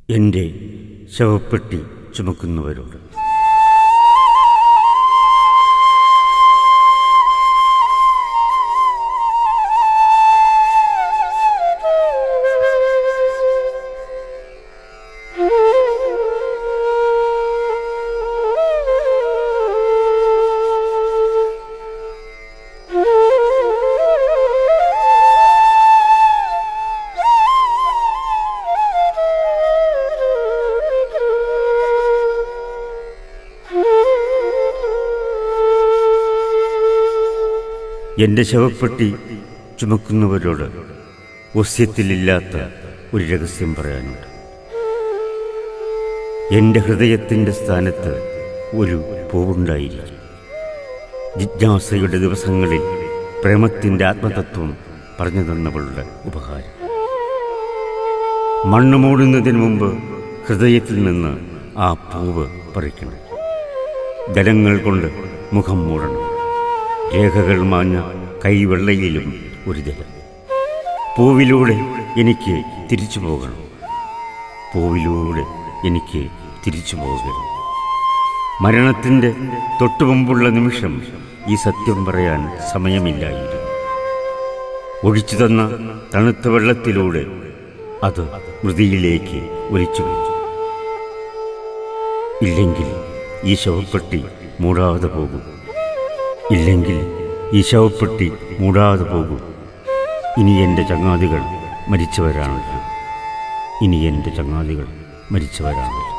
എൻ്റെ ശവപ്പെട്ടി ചുമക്കുന്നവരോട് എൻ്റെ ശവപ്പെട്ടി ചുമക്കുന്നവരോട് ഒസ്യത്തിലില്ലാത്ത ഒരു രഹസ്യം പറയാനുണ്ട് എൻ്റെ ഹൃദയത്തിൻ്റെ സ്ഥാനത്ത് ഒരു പൂവുണ്ടായിരിക്കും ജിജ്ഞാസയുടെ ദിവസങ്ങളിൽ പ്രേമത്തിൻ്റെ ആത്മതത്വം പറഞ്ഞു തന്നവളുടെ ഉപഹാരം മണ്ണ് മൂടുന്നതിന് മുമ്പ് ഹൃദയത്തിൽ നിന്ന് ആ പൂവ് പറിക്കണം ജലങ്ങൾ കൊണ്ട് മുഖം മൂടണം രേഖകൾ മാഞ്ഞ കൈവെള്ളയിലും ഒരു ജലം പൂവിലൂടെ എനിക്ക് തിരിച്ചു പോകണം പൂവിലൂടെ എനിക്ക് തിരിച്ചു പോകണം മരണത്തിൻ്റെ തൊട്ടുമുമ്പുള്ള നിമിഷം ഈ സത്യം പറയാൻ സമയമില്ലായിരുന്നു ഒഴിച്ചു തന്ന തണുത്ത വെള്ളത്തിലൂടെ അത് മൃതിയിലേക്ക് ഒലിച്ചു വെച്ചു ഇല്ലെങ്കിൽ ഈ ശവപ്പെട്ടി മൂടാതെ പോകും ഇല്ലെങ്കിൽ ഈ ശവപ്പെട്ടി മൂടാതെ പോകും ഇനി എൻ്റെ ചങ്ങാതികൾ മരിച്ചവരാണല്ലോ ഇനി എൻ്റെ ചങ്ങാതികൾ മരിച്ചവരാണല്ലോ